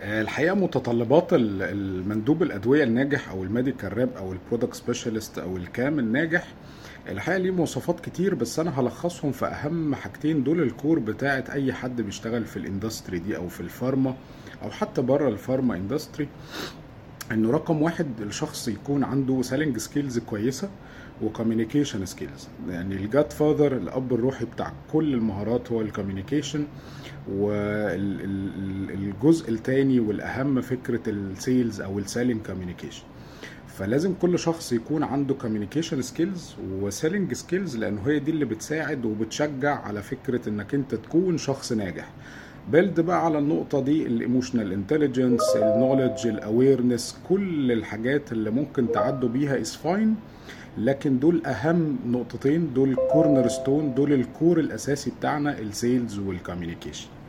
الحقيقه متطلبات المندوب الادويه الناجح او الميديكال راب او البرودكت سبيشالست او الكام الناجح الحقيقه ليه مواصفات كتير بس انا هلخصهم في اهم حاجتين دول الكور بتاعت اي حد بيشتغل في الاندستري دي او في الفارما او حتى بره الفارما اندستري انه رقم واحد الشخص يكون عنده سيلينج سكيلز كويسه وكوميونيكيشن سكيلز يعني الجاد فاذر الاب الروحي بتاع كل المهارات هو الكوميونيكيشن والجزء الثاني والاهم فكره السيلز او السيلينج كوميونيكيشن فلازم كل شخص يكون عنده كوميونيكيشن سكيلز وسيلينج سكيلز لان هي دي اللي بتساعد وبتشجع على فكره انك انت تكون شخص ناجح بيلد بقى على النقطه دي الايموشنال انتليجنس النولج الاويرنس كل الحاجات اللي ممكن تعدوا بيها از فاين لكن دول اهم نقطتين دول كورنر ستون دول الكور الاساسي بتاعنا السيلز والكوميونيكيشن